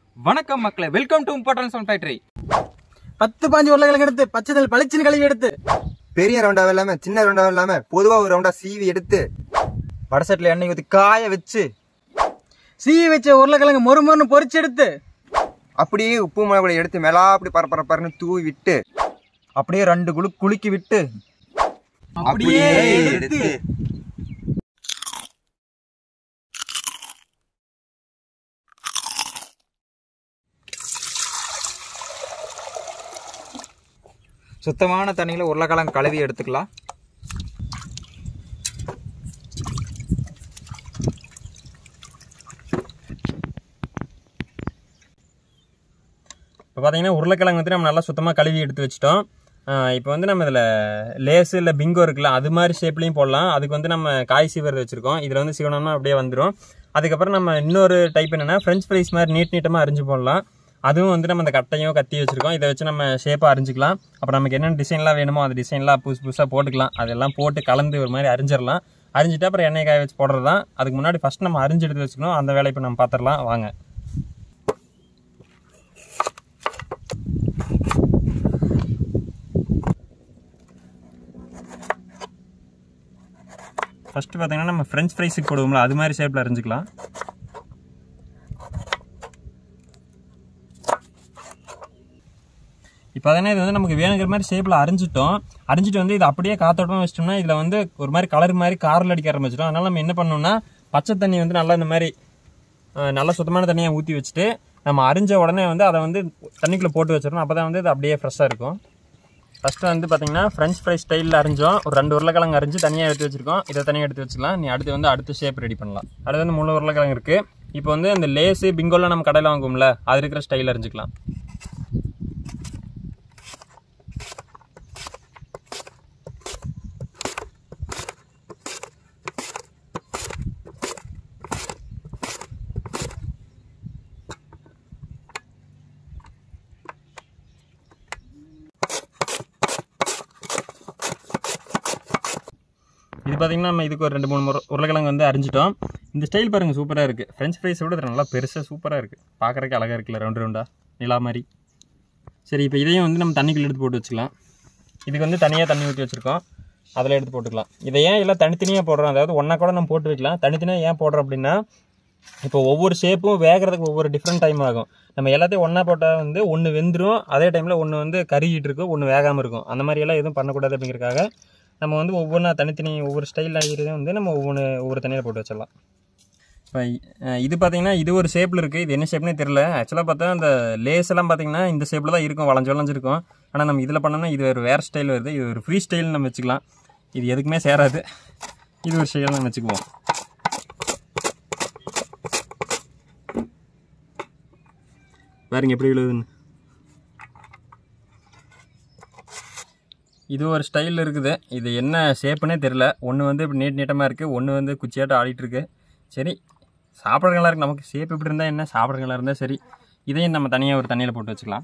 வணக்கம் மக்களே welcome to importance on factory பத்து பாஞ்சு உருளைக்கிழங்கு எடுத்து பச்சை தண்ணி பளிச்சுன்னு கழுவி எடுத்து பெரிய ரவுண்டாவும் இல்லாம சின்ன ரவுண்டாவும் இல்லாம பொதுவா ஒரு ரவுண்டா சீவி எடுத்து வடசட்டில் எண்ணெய் ஊற்றி காய வச்சு சீவி வச்ச உருளைக்கிழங்கு மொறு மொறுன்னு பொரிச்சு எடுத்து அப்படியே உப்பு மிளகுல எடுத்து மேலா அப்படி பரப்பர பரன்னு தூவி விட்டு அப்படியே ரெண்டு குழு குலுக்கி விட்டு அப்படியே எடுத்து சுத்தமான தண்ணியில் உருளைக்கிழங்கு கழுவி எடுத்துக்கலாம் இப்போ பார்த்தீங்கன்னா உருளைக்கிழங்கு வந்து நம்ம நல்லா சுத்தமாக கழுவி எடுத்து வச்சிட்டோம் இப்போ வந்து நம்ம இதில் லேஸு இல்லை பிங்கோ இருக்குல்ல அது மாதிரி ஷேப்லேயும் போடலாம் அதுக்கு வந்து நம்ம காய் சீவரது வச்சுருக்கோம் இதில் வந்து சீவனம்னா அப்படியே வந்துடும் அதுக்கப்புறம் நம்ம இன்னொரு டைப் என்னென்னா ஃப்ரெஞ்ச் ஃப்ரைஸ் மாதிரி நீட் நீட்டமாக அரிஞ்சு போடலாம் அதுவும் வந்து நம்ம இந்த கட்டையும் கத்தி வச்சுருக்கோம் இதை வச்சு நம்ம ஷேப்பாக அரிஞ்சிக்கலாம் அப்புறம் நமக்கு என்னென்ன டிசைன்லாம் வேணுமோ அந்த டிசைன்லாம் புதுசு புதுசாக போட்டுக்கலாம் அதெல்லாம் போட்டு கலந்து ஒரு மாதிரி அரிஞ்சிடலாம் அரிஞ்சிட்டு அப்புறம் எண்ணெய் காய வச்சு போடுறது தான் அதுக்கு முன்னாடி ஃபஸ்ட் நம்ம அரிஞ்சு எடுத்து வச்சுக்கணும் அந்த வேலையை இப்போ நம்ம பார்த்துடலாம் வாங்க ஃபஸ்ட்டு பார்த்தீங்கன்னா நம்ம ஃப்ரெஞ்ச் ஃப்ரைஸுக்கு போடுவோம்ல அது மாதிரி ஷேப்பில் அரிஞ்சிக்கலாம் இப்போ பார்த்தீங்கன்னா இது வந்து நமக்கு வேணுங்கிற மாதிரி ஷேப்பில் அரிஞ்சிட்டோம் அரிஞ்சிட்டு வந்து இது அப்படியே காத்தோட்டமாக வச்சிட்டோம்னா இதில் வந்து ஒரு மாதிரி கலர் மாதிரி காரில் அடிக்க ஆரம்பிச்சிட்டோம் அதனால் நம்ம என்ன பண்ணணும்னா பச்சை தண்ணி வந்து நல்லா இந்த மாதிரி அஹ், நல்லா சுத்தமான தண்ணியை ஊற்றி வச்சுட்டு நம்ம அரிஞ்ச உடனே வந்து அதை வந்து தண்ணிக்குள்ளே போட்டு வச்சிடணும் அப்போ தான் வந்து இது அப்படியே ஃப்ரெஷ்ஷாக இருக்கும் ஃபஸ்ட்டு வந்து பார்த்தீங்கன்னா ஃப்ரெஞ்ச் ஃப்ரை ஸ்டைலில் அரிஞ்சோம் ஒரு ரெண்டு உருளைக்கிழங்கு அரிஞ்சு தனியாக எடுத்து வச்சிருக்கோம் இதை தனியாக எடுத்து வச்சுக்கலாம் நீ அடுத்து வந்து அடுத்த ஷேப் ரெடி பண்ணலாம் அடுத்து வந்து முழு உருளைக்கிழங்கு இருக்குது இப்போ வந்து அந்த லேஸு பிங்கோலாம் நம்ம கடையில் வாங்குவோம்ல அது இருக்கிற ஸ்டைல் அரிஞ்சிக்கலாம் இது பார்த்தீங்கன்னா நம்ம இதுக்கு ஒரு ரெண்டு மூணு முறை உருளைக்கிழங்கு வந்து அரிஞ்சிட்டோம் இந்த ஸ்டைல் பாருங்கள் சூப்பராக இருக்குது ஃப்ரெஞ்ச் ஃப்ரைஸை விட இது நல்லா பெருசாக சூப்பராக இருக்குது பார்க்குறதுக்கு அழகாக இருக்குல்ல ரவுண்டு ரவுண்டாக நிலா மாதிரி சரி இப்போ இதையும் வந்து நம்ம தண்ணிக்குள்ள எடுத்து போட்டு வச்சுக்கலாம் இதுக்கு வந்து தனியாக தண்ணி ஊற்றி வச்சுருக்கோம் அதில் எடுத்து போட்டுக்கலாம் இதை ஏன் எல்லாம் தனித்தனியாக போடுறோம் அதாவது ஒன்றா கூட நம்ம போட்டு வைக்கலாம் தனித்தனியாக ஏன் போடுறோம் அப்படின்னா இப்போ ஒவ்வொரு ஷேப்பும் வேகிறதுக்கு ஒவ்வொரு டிஃப்ரெண்ட் டைம் ஆகும் நம்ம எல்லாத்தையும் ஒன்றா போட்டால் வந்து ஒன்று வெந்துடும் அதே டைமில் ஒன்று வந்து கருகிட்டு இருக்கும் ஒன்று வேகாமல் இருக்கும் அந்த மாதிரி எல்லாம் எதுவும் பண்ணக்கூடாது அப்படிங்கிறதுக்காக நம்ம வந்து ஒவ்வொன்றா தனித்தனி ஒவ்வொரு ஸ்டைலில் ஆகிறதையும் வந்து நம்ம ஒவ்வொன்று ஒவ்வொரு தனியாக போட்டு வச்சிடலாம் இப்போ இது பார்த்தீங்கன்னா இது ஒரு ஷேப்பில் இருக்குது இது என்ன ஷேப்னே தெரில ஆக்சுவலாக பார்த்தா அந்த லேஸ் எல்லாம் பார்த்தீங்கன்னா இந்த ஷேப்பில் தான் இருக்கும் வளைஞ்சு வளைஞ்சிருக்கும் ஆனால் நம்ம இதில் பண்ணோம்னா இது ஒரு வேறு ஸ்டைல் வருது இது ஒரு ஃப்ரீ ஸ்டைல் நம்ம வச்சுக்கலாம் இது எதுக்குமே சேராது இது ஒரு ஸ்டைல் நம்ம வச்சுக்குவோம் பாருங்க எப்படி விழுதுன்னு இது ஒரு ஸ்டைல் இருக்குது இது என்ன ஷேப்புனே தெரில ஒன்று வந்து இப்படி நீட் நீட்டமாக இருக்குது ஒன்று வந்து குச்சியாட்டம் ஆடிட்டு இருக்கு சரி சாப்பிட்றங்களா இருக்கு நமக்கு ஷேப் இப்படி இருந்தால் என்ன சாப்பிட்றங்களா இருந்தால் சரி இதையும் நம்ம தனியாக ஒரு தண்ணியில் போட்டு வச்சுக்கலாம்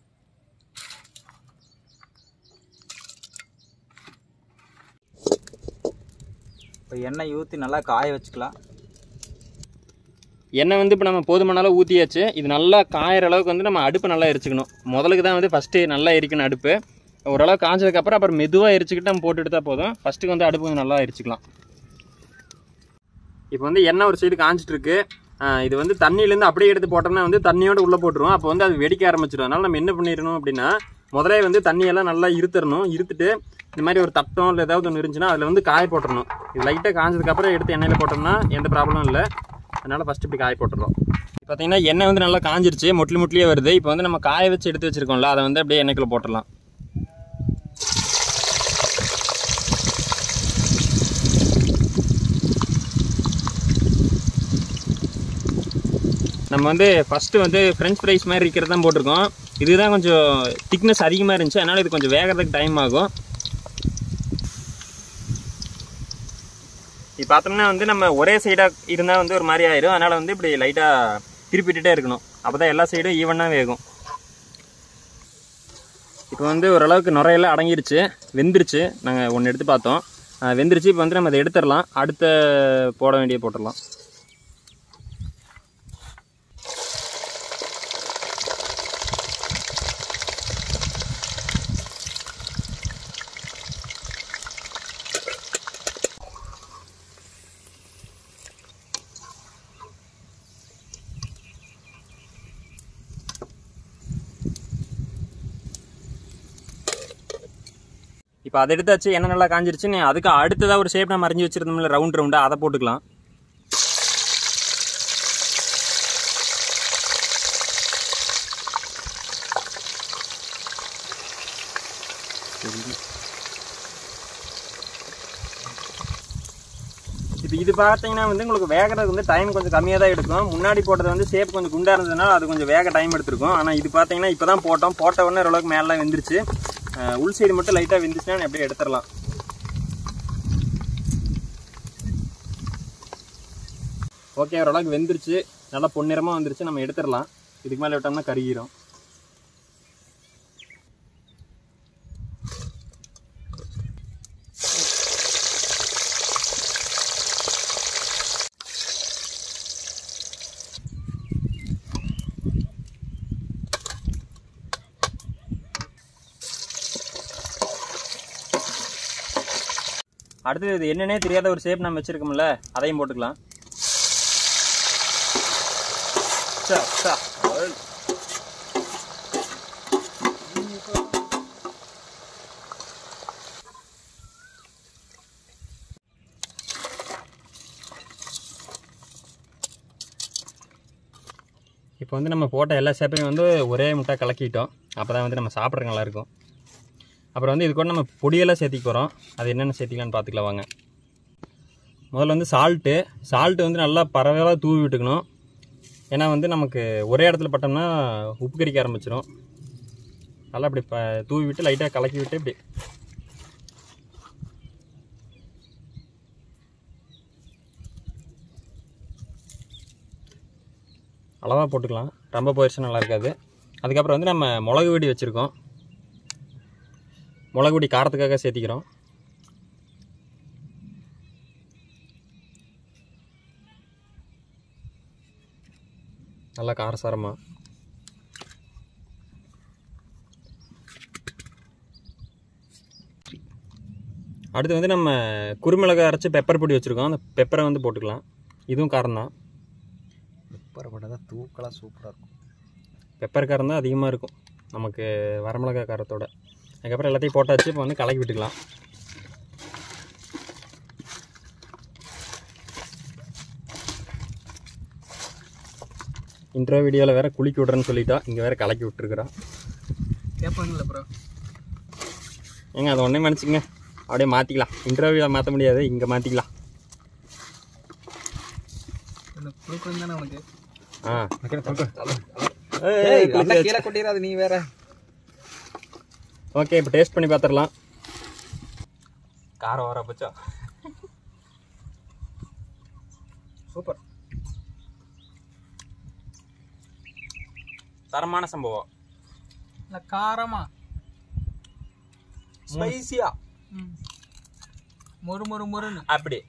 இப்போ எண்ணெய் ஊற்றி நல்லா காய வச்சுக்கலாம் எண்ணெய் வந்து இப்போ நம்ம போதுமான அளவு ஊற்றியாச்சு இது நல்லா காயிற அளவுக்கு வந்து நம்ம அடுப்பு நல்லா எரிச்சுக்கணும் முதலுக்கு தான் வந்து ஃபஸ்ட்டு நல்லா எரிக்கணும் அடுப்பு ஓரளவு காஞ்சதுக்கப்புறம் அப்புறம் மெதுவாக எரிச்சுக்கிட்டு நம்ம போட்டு எடுத்தால் போதும் ஃபஸ்ட்டுக்கு வந்து அடுப்பு கொஞ்சம் நல்லா எரிச்சுக்கலாம் இப்போ வந்து எண்ணெய் ஒரு சைடு காஞ்சிட்டு இருக்கு ஆஹ் இது வந்து தண்ணியிலேருந்து அப்படியே எடுத்து போட்டோம்னா வந்து தண்ணியோட உள்ளே போட்டுரும் அப்போ வந்து அது வெடிக்க ஆரம்பிச்சிடும் அதனால நம்ம என்ன பண்ணிடணும் அப்படின்னா முதலே வந்து தண்ணியெல்லாம் நல்லா இருத்துறணும் இருத்துட்டு இந்த மாதிரி ஒரு தட்டம் இல்லை ஏதாவது ஒன்று இருந்துச்சுன்னா அதில் வந்து காய போட்டுறணும் இது லைட்டாக காஞ்சதுக்கப்புறம் எடுத்து எண்ணெயில் போட்டோம்னா எந்த ப்ராப்ளமும் இல்லை அதனால் ஃபஸ்ட்டு இப்படி காய போட்டுறோம் பார்த்தீங்கன்னா எண்ணெய் வந்து நல்லா காஞ்சிருச்சு மொட்லி மொட்லியே வருது இப்போ வந்து நம்ம காய வச்சு எடுத்து வச்சிருக்கோம்ல அதை வந்து அப்படியே எண்ணெய்க்குள்ள போட்டுடலாம் நம்ம வந்து ஃபஸ்ட்டு வந்து ஃப்ரெஞ்ச் ஃப்ரைஸ் மாதிரி இருக்கிறது தான் போட்டிருக்கோம் இதுதான் கொஞ்சம் திக்னஸ் அதிகமாக இருந்துச்சு அதனால் இது கொஞ்சம் வேகிறதுக்கு டைம் ஆகும் இப்போ பார்த்தோம்னா வந்து நம்ம ஒரே சைடாக இருந்தால் வந்து ஒரு மாதிரி ஆயிரும் அதனால் வந்து இப்படி லைட்டாக திருப்பிட்டுட்டே இருக்கணும் அப்போ தான் எல்லா சைடும் ஈவனாக வேகும் இப்போ வந்து ஓரளவுக்கு நுரையெல்லாம் அடங்கிருச்சு வெந்துருச்சு நாங்கள் ஒன்று எடுத்து பார்த்தோம் அஹ் வெந்துருச்சு இப்போ வந்து நம்ம அதை எடுத்துடலாம் அடுத்த போட வேண்டிய போட்டுடலாம் இப்போ அதை எடுத்தாச்சு எண்ணெய் நல்லா காஞ்சிருச்சு நீ அதுக்கு அடுத்ததாக ஒரு ஷேப் நம்ம அரிஞ்சு வச்சிருந்தோம்ல ரவுண்ட் ரவுண்டாக அதை போட்டுக்கலாம் இப்போ இது பார்த்தீங்கன்னா வந்து உங்களுக்கு வேகிறதுக்கு வந்து டைம் கொஞ்சம் கம்மியாக தான் எடுக்கும் முன்னாடி போட்டது வந்து ஷேப் கொஞ்சம் குண்டாக இருந்ததுனால அது கொஞ்சம் வேக டைம் எடுத்திருக்கும் ஆனால் இது பார்த்தீங்கன்னா இப்போ தான் போட்டோம் போட்ட உடனே ஓரளவுக்கு மேலே வெந்துருச்சு அஹ் உள் சைடு மட்டும் லைட்டாக வெந்துச்சுன்னா அப்படியே எடுத்துடலாம் ஓகே ஓரளவுக்கு வெந்துருச்சு நல்லா பொன்னிறமாக வந்துருச்சு நம்ம எடுத்துடலாம் இதுக்கு மேலே விட்டோம்னா கருகிரும் அடுத்தது இது என்னன்னே தெரியாத ஒரு ஷேப் நம்ம வச்சிருக்கோம்ல அதையும் போட்டுக்கலாம் சா, சா. இப்போ வந்து நம்ம போட்ட எல்லா ஷேப்பையும் வந்து ஒரே முட்டை கலக்கிட்டோம் அப்போ தான் வந்து நம்ம சாப்பிட்றதுக்கு நல்லாயிருக்கும் அப்புறம் வந்து இது கூட நம்ம பொடியெல்லாம் சேர்த்திக்க போகிறோம் அது என்னென்ன சேர்த்திக்கலாம்னு பார்த்துக்கலாம் வாங்க முதல்ல வந்து சால்ட்டு சால்ட்டு வந்து நல்லா பரவலாக தூவி விட்டுக்கணும் ஏன்னா வந்து நமக்கு ஒரே இடத்துல பட்டோம்னா உப்பு கறிக்க ஆரம்பிச்சிடும் நல்லா அப்படி ப தூவி விட்டு லைட்டாக கலக்கி விட்டு இப்படி அளவாக போட்டுக்கலாம் ரொம்ப போயிடுச்சு நல்லா இருக்காது அதுக்கப்புறம் வந்து நம்ம மிளகு வெடி வச்சுருக்கோம் மிளகு பொடி காரத்துக்காக சேர்த்திக்கிறோம் நல்லா காரசாரமாக அடுத்து வந்து நம்ம குருமிளகை அரைச்சி பெப்பர் பொடி வச்சுருக்கோம் அந்த பெப்பரை வந்து போட்டுக்கலாம் இதுவும் காரம் தான் பெப்பரை போட்டால் தான் தூக்கலாக சூப்பராக இருக்கும் பெப்பர் காரம் தான் அதிகமாக இருக்கும் நமக்கு வரமிளகா காரத்தோட அதுக்கப்புறம் எல்லாத்தையும் போட்டாச்சு இப்போ வந்து கலக்கி விட்டுக்கலாம் இன்ட்ரோ வீடியோவில் வேற குளிக்க விட்றேன்னு சொல்லிட்டா இங்கே வேற கலக்கி விட்டுருக்குறோம் கேட்பாங்கல்ல அப்புறம் ஏங்க அதை ஒன்றே மன்னிச்சுங்க அப்படியே மாற்றிக்கலாம் இன்டர்வியூவில் மாற்ற முடியாது இங்கே மாற்றிக்கலாம் கொடுக்குறது தானே உனக்கு ஆ ஏய், அண்ணா கீழே கொட்டிடாது நீ வேற ஓகே இப்போ டேஸ்ட் பண்ணி பார்த்துடலாம் காரம் வர பச்சா சூப்பர் தரமான சம்பவம் இல்லை காரமா ஸ்பைசியா ம் மொறு மொறு மொறுன்னு அப்படி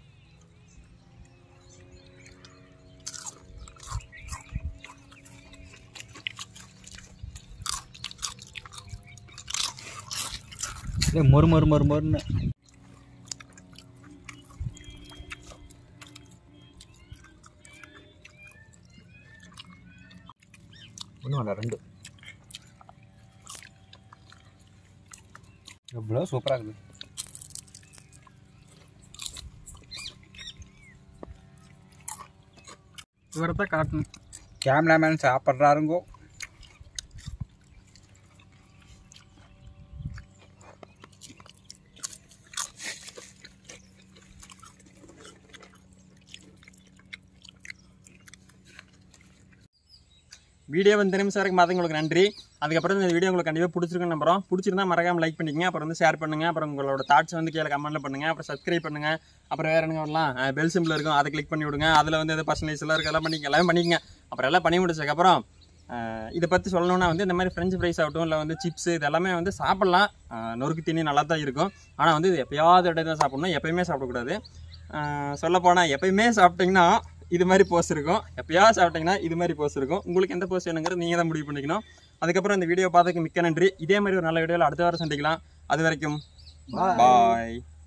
மொறு மொறு மொறு மொறுன்னு ஒன்றும் வேண்டாம் ரெண்டு எவ்வளோ சூப்பராக இருக்குது இவரை தான் காட்டணும் கேமராமேன் சாப்பிட்றாருங்கோ வீடியோ வந்து நிமிஷம் வரைக்கும் பார்த்து உங்களுக்கு நன்றி அதுக்கப்புறம் இந்த வீடியோ உங்களுக்கு கண்டிப்பாக பிடிச்சிருக்குன்னு நம்புறோம் பிடிச்சிருந்தா மறக்காம லைக் பண்ணிக்கங்க அப்புறம் வந்து ஷேர் பண்ணுங்க அப்புறம் உங்களோட தாட்ஸ் வந்து கீழே கமெண்ட்ல பண்ணுங்க அப்புறம் சப்ஸ்கிரைப் பண்ணுங்க அப்புறம் வேற என்ன வரலாம் பெல் சிம்பிள் இருக்கும் அதை கிளிக் பண்ணி விடுங்க அதில் வந்து எது பர்சனலைஸ் எல்லாம் இருக்கு எல்லாம் பண்ணிக்க எல்லாமே பண்ணிக்கங்க அப்புறம் எல்லாம் பண்ணி முடிச்சதுக்கப்புறம் அஹ், இதை பற்றி சொல்லணும்னா வந்து இந்த மாதிரி ஃப்ரெஞ்ச் ஃப்ரைஸ் ஆகட்டும் இல்லை வந்து சிப்ஸ் இது எல்லாமே வந்து சாப்பிட்லாம் அஹ், நொறுக்கு தீனி நல்லா தான் இருக்கும் ஆனால் வந்து இது எப்பயாவது இடையே தான் சாப்பிடணும் எப்பயுமே சாப்பிடக்கூடாது சொல்லப்போனால் எப்பயுமே சாப்பிட்டிங்கன்னா இது மாதிரி போஸ் இருக்கும் எப்பயாவது சாப்பிட்டிங்கன்னா இது மாதிரி போஸ் இருக்கும் உங்களுக்கு எந்த போஸ் வேணுங்கிறது நீங்கள் தான் முடிவு பண்ணிக்கணும் அதுக்கப்புறம் இந்த வீடியோ பார்த்ததுக்கு மிக்க நன்றி இதே மாதிரி ஒரு நல்ல வீடியோவில் அடுத்த வாரம் சந்திக்கலாம் அது வரைக்கும் பாய்